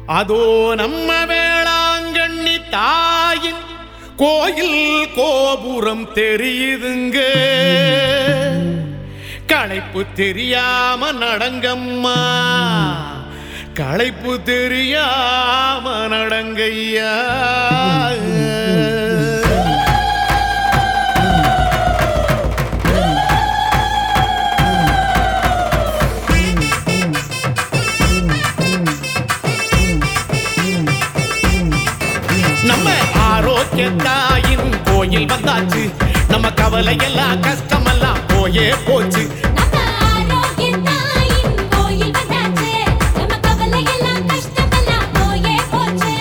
அதோ நம்ம வேளாங்கண்ணி தாயின் கோயில் கோபுரம் தெரியுதுங்க களைப்பு தெரியாம நடங்கம்மா களைப்பு தெரியாம நடங்கய்யா நம்ம ஆரோக்கிய தாயின் கோயில் வந்தாச்சு நம்ம கவலை எல்லாம் கஷ்டமெல்லாம் போயே போச்சு நம்ம ஆரோக்கிய தாயின் கோயில் வந்தாச்சு நம்ம கவலை எல்லாம் கஷ்டமெல்லாம் போயே போச்சு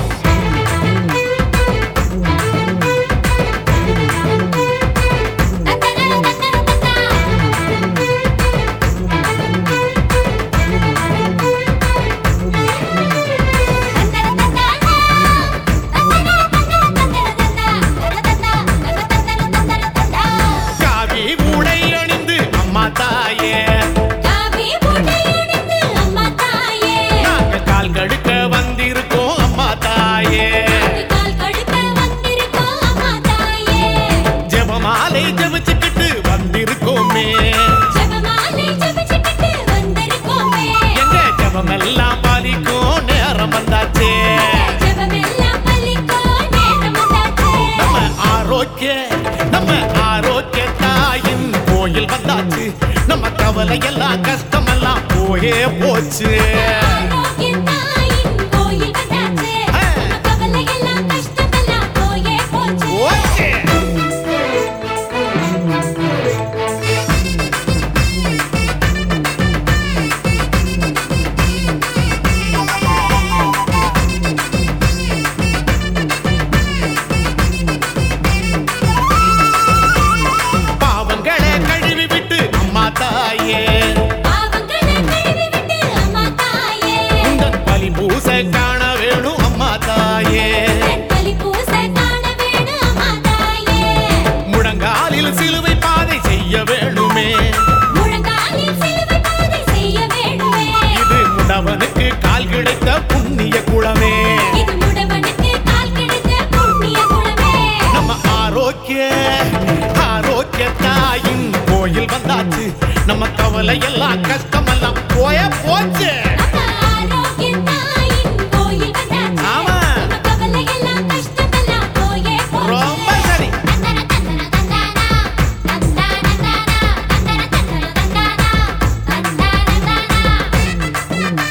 தந்தன தந்தன தந்தா தந்தன தந்தா தந்தன தந்தன தந்தன தந்தன தந்தன தந்தா காவி உடை அணிந்து அம்மா தாயே காவி புடையணிந்து அம்மா தாயே நாங்க கால் கடுக்க வந்திருக்கோம் அம்மா தாயே கால் கடுக்க வந்திருக்கோம் அம்மா தாயே ஜெபமாலை ஜெபிச்சுக்கிட்டு வந்திருக்கோமே ஜெபமாலை ஜெபிச்சுக்கிட்டு வந்திருக்கோமே எங்க ஜெபமெல்லாம் பாலிக்கும் நேரம் வந்தாச்சே ஜெபமெல்லாம் பலிக்கும் நேரம் வந்தாச்சு நம்ம ஆரோக்கிய நம்ம ஆரோக்கிய தாயின் கோயில் வந்தாச்சு நம்ம கவலை எல்லாம் கஷ்டமெல்லாம் போயே போச்சு ஆரோக்கிய தாயின் கோயில் வந்தாச்சு நம்ம கவலை எல்லாம் கஷ்டமெல்லாம் போயே போச்சு ஓகே பாவங்களை கழுவி விட்டு அம்மா தாயே பாவங்களை கழுவி விட்டு அம்மா தாயே உங்கள் பலி பூச காண வேணும் அம்மா தாயே என் பலி பூச காண வேணும் அம்மா தாயே முழங்காலில் சிலுவை பாதை செய்ய வேணுமே முழங்காலில் சிலுவை பாதை செய்ய வேண்டுமே இது முடவனுக்கு கால் கிடைத்த புண்ணிய குளமே இது முடவனுக்கு கால் கிடைத்த புண்ணிய குலமே நம்ம ஆரோக்கிய ஆரோக்கிய தாயின் கோயில் வந்தாச்சு நம்ம கவலை எல்லாம் கஷ்டமெல்லாம் போய போச்சு நம்ம ஆரோக்கிய தாயின் கோயில் வந்தாச்சு ஆமா. நம்ம கவலை எல்லாம் கஷ்டமெல்லாம் போயே போச்சு ரொம்ப சரி தந்தன தந்தன தந்தானா தந்தான தானா தந்தன தந்தன தந்தானா தந்தான தானா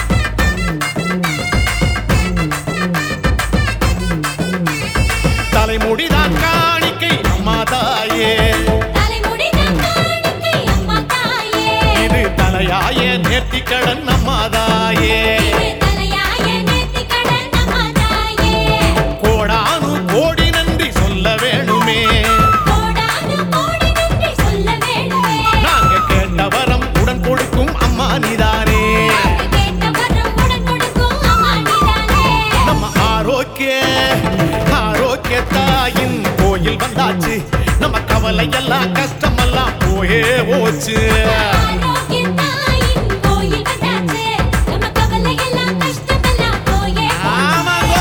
தலைமுடிதான் காணிக்கை அம்மா தாயே தலைமுடி நான் காணிக்கை அம்மா தாயே இது தலையாய நேர்த்தி கடன் அம்மா தாயே இது தலையாய நேர்த்திக்கடன் அம்மா தாயே கோடானு கோடி நன்றி சொல்ல வேணுமே கோடானு கோடி நன்றி சொல்ல வேண்டுமே நாங்க கேட்ட வரம் உடன் கொடுக்கும் அம்மா நீதானே நாங்க கேட்ட வரம் உடன் கொடுக்கும் அம்மா நீதானே நம்ம ஆரோக்கிய ஆரோக்கிய தாயின் கோயில் வந்தாச்சு நம்ம கவலை எல்லாம் கஷ்டமெல்லாம் போயே போச்சு ஆரோக்கிய தாயின் கோயில் வந்தாச்சு நம்ம கவலை எல்லாம் கஷ்டமெல்லாம் போயே போச்சு ஆமாங்கோ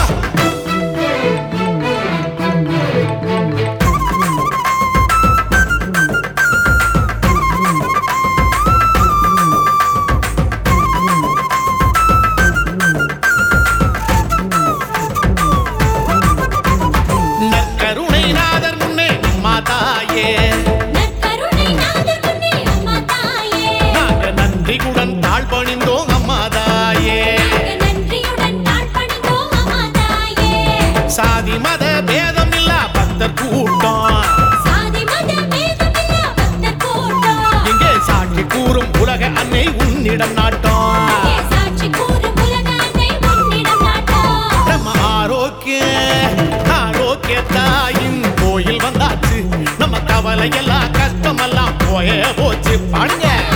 நற்கருணை நாதர் முன்னே அம்மா தாயே நற்கருணை நாதர் முன்னே அம்மா தாயே நாங்க நன்றியுடன் தாழ் பணிந்தோம் அம்மா தாயே நாங்க நன்றியுடன் தாழ் பணிந்தோம் அம்மா தாயே சாதி மத பேதம் இல்ல பக்தர் கூட்டம் சாதி மத பேதமில்லா பக்தர் கூட்டம் இங்கே சாட்சி கூறும் உலக அன்னை உன்னிடம் நாட்டம் இங்கே சாட்சி கூறும் உலக அன்னை உன்னிடம் நாட்டம் நம்ம ஆரோக்கிய ஆரோக்கிய தாயின் கோயில் வந்தாச்சு நம்ம கவலை எல்லாம் கஷ்டமெல்லாம் போயே போச்சு பாடுங்க